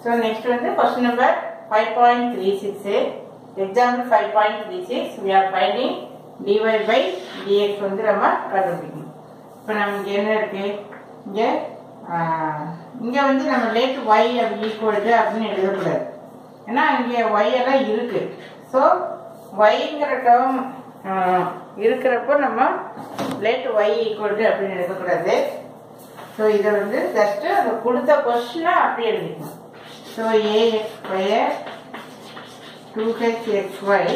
So next வந்து question number five point three six example five point three six we are finding DY by DX வந்து நம்ம கண்டுபிடிக்கணும் இப்போ நம்ம இங்கே என்ன இருக்கு இங்கே இங்கே வந்து நம்ம லேட் ஒய் அப்படி ஈக்குவல் அப்படின்னு எழுதக்கூடாது ஏன்னா இங்கே ஒய் எல்லாம் இருக்கு ஸோ ஒய்ங்கிற டேர்ம் இருக்கிறப்போ நம்ம லேட் ஒய் ஈக்குவல் அப்படின்னு எழுதக்கூடாது ஸோ இதை வந்து ஜஸ்ட் அந்த கொடுத்த கொஸ்டினை அப்படியே எழுதிக்கணும் so AX square two H X Y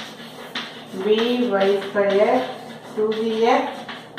B Y square two BX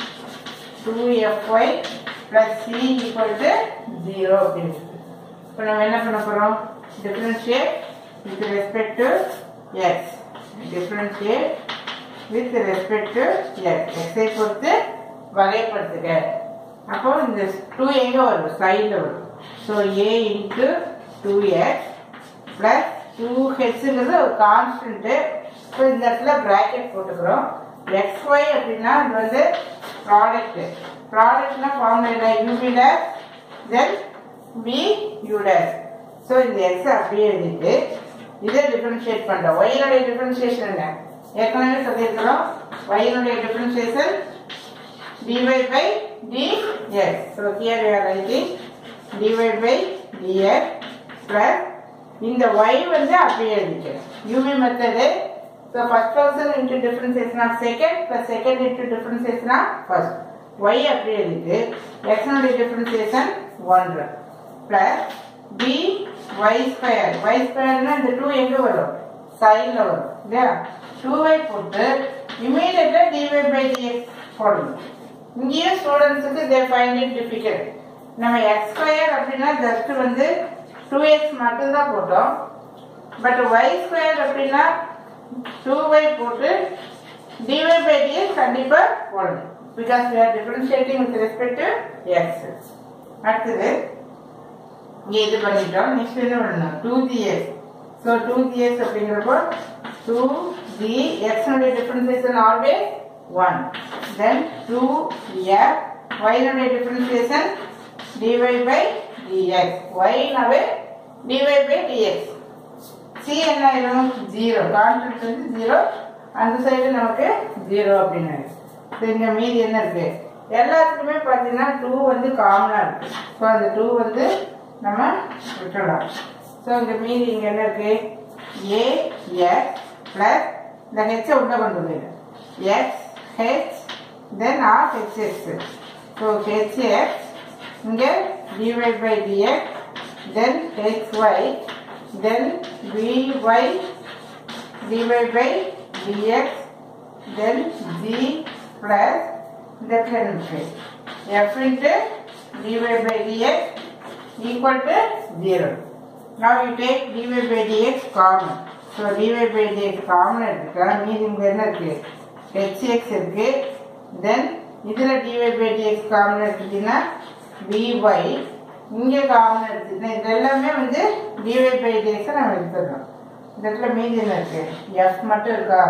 two F Y plus C equal to zero அப்படின்னு இப்போ நம்ம என்ன பண்ண போகிறோம் differentiate with respect to X differentiate with respect to X எக்ஸை பொறுத்து வகைப்படுத்துக அப்போ இந்த டூ எங்க வரும் சைடில் வரும் so A into two X plus two ஹெச்ங்கிறது ஒரு கான்ஸ்டன்ட்டு ஸோ இந்த இடத்துல ப்ராக்கெட் போட்டுக்கிறோம் எக்ஸ் ஒய் அப்படின்னா அது வந்து ப்ராடக்ட் ப்ராடக்ட்னா formula UV dash then V U dash so இந்த எக்ஸ் அப்படியே எழுதிட்டு இதை டிஃபரன்ஷியேட் பண்ணுறோம் ஒயினுடைய டிஃபரன்ஷியேஷன் என்ன ஏற்கனவே சொல்லியிருக்கிறோம் ஒயினுடைய differentiation dy by dx. So here we are writing dy by dx plus இந்த y வந்து அப்படியே எழுதிக்கிறேன் uv method so first person into differentiation of second plus second into differentiation of first y அப்படியே எழுதிட்டு x னுடைய differentiation 1 plus b y square y square இந்த 2 எங்க வரும் சைடுல வரும் இல்லையா 2y போட்டு இமீடியட்டா dy by dx போடணும் இங்கேயும் ஸ்டூடெண்ட்ஸுக்கு தே ஃபைண்ட் இட் டிஃபிகல்ட் நம்ம எக்ஸ் ஸ்கொயர் அப்படின்னா ஜஸ்ட் வந்து டூ எக்ஸ் மட்டும்தான் போட்டோம் பட் ஒய் ஸ்கொயர் அப்படின்னா டூ ஒய் போட்டு டிஒய் பை டிஎக்ஸ் கண்டிப்பாக போடணும் because we are differentiating with respect to x அடுத்தது இங்கே இது பண்ணிட்டோம் நெக்ஸ்ட் என்ன பண்ணணும் two g's so two g's அப்படிங்கிறப்போ டூ ஜி எக்ஸ்னுடைய differentiation always 1 then 2 f y னுடைய differentiation dy by dx y நாவே dy by dx c என்ன ஆயிரும் 0 கான்ஸ்டன்ட் வந்து 0 அந்த சைடு நமக்கு 0 அப்படின்னு ஸோ இங்க மீதி என்ன இருக்கு எல்லாத்துக்குமே பார்த்தீங்கன்னா 2 வந்து காமனா இருக்கு ஸோ அந்த 2 வந்து நம்ம விட்டுடலாம் ஸோ இங்க மீதி இங்க என்ன இருக்கு a x பிளஸ் இந்த ஹெச்சை உள்ள கொண்டு போயிடு x h then of hx so hx இங்க dy by dx then hy then vy dy by dx then g plus the cancel f into dy by dx equal to 0 now you take dy by dx common so dy by dx common எடுத்துட்டா மீதி இங்க என்ன இருக்கு hx இருக்கு தென் இதுல dy by dx common எடுத்துட்டீங்கன்னா by இங்க common எடுத்துட்டீங்கன்னா இது எல்லாமே வந்து dy by dx நம்ம எடுத்துடுறோம் இந்த இடத்துல மீதி என்ன இருக்கு f மட்டும் இருக்கா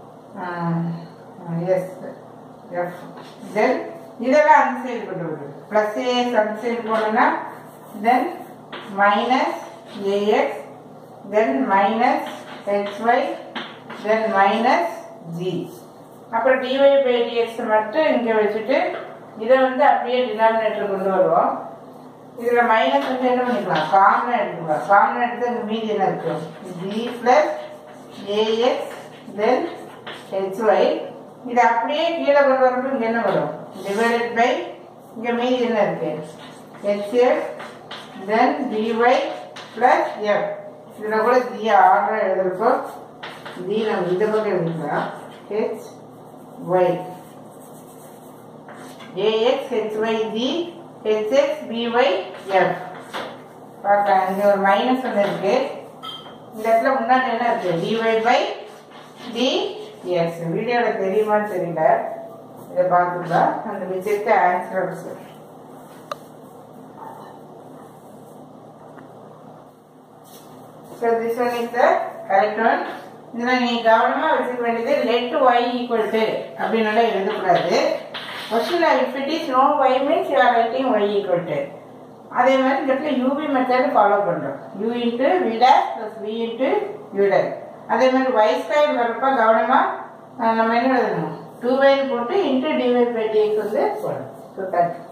எஸ் எஃப் தென் இதெல்லாம் அந்த சைடு கொண்டு வருது பிளஸ் ஏஎக்ஸ் அந்த சைடு போனோம்னா then minus a x then minus h y then minus g அப்புறம் டிஒய் பை டிஎக்ஸ் மட்டும் இங்கே வச்சுட்டு இதை வந்து அப்படியே டினாமினேட்டர் கொண்டு வருவோம் இதில் மைனஸ் வந்து என்ன பண்ணிக்கலாம் காமன் எடுத்துக்கலாம் காமன் எடுத்து அங்கே மீதி என்ன இருக்கு g plus a x then h y இது அப்படியே கீழே கொண்டு வரப்போ இங்கே என்ன வரும் டிவைடட் பை இங்கே மீதி என்ன இருக்கு h f then d y plus f இதில் கூட ஜி ஆர்டர் எழுதுறப்போ ஜி நம்ம இந்த பக்கம் எழுதிக்கலாம் h y ax hy g hx by f பார்க்கலாம் இங்க ஒரு மைனஸ் ஒன்று இருக்கு இந்த இடத்துல முன்னாடி என்ன இருக்கு dy by dx வீடியோல தெரியுமான்னு தெரியல இதை பார்த்துக்கலாம் அந்த மிச்சத்தை answer So this one is the correct one. இதில் நீ கவனமாக வச்சுக்க வேண்டியது லெட் ஒய் ஈக்குவல் டு அப்படின்னு எழுதக்கூடாது question if it is no y means you are writing y equal to அதே மாதிரி இந்த இடத்துல யூவி மெத்தட் ஃபாலோ பண்ணுறோம் u into v dash plus v into u dash அதே மாதிரி ஒய் ஸ்கொயர் வரப்ப கவனமாக நம்ம என்ன எழுதணும் டூ வைன்னு போட்டு இன்ட்டு டிவைட் பை டிஎக்ஸ் வந்து போடணும் ஸோ தேங்க்யூ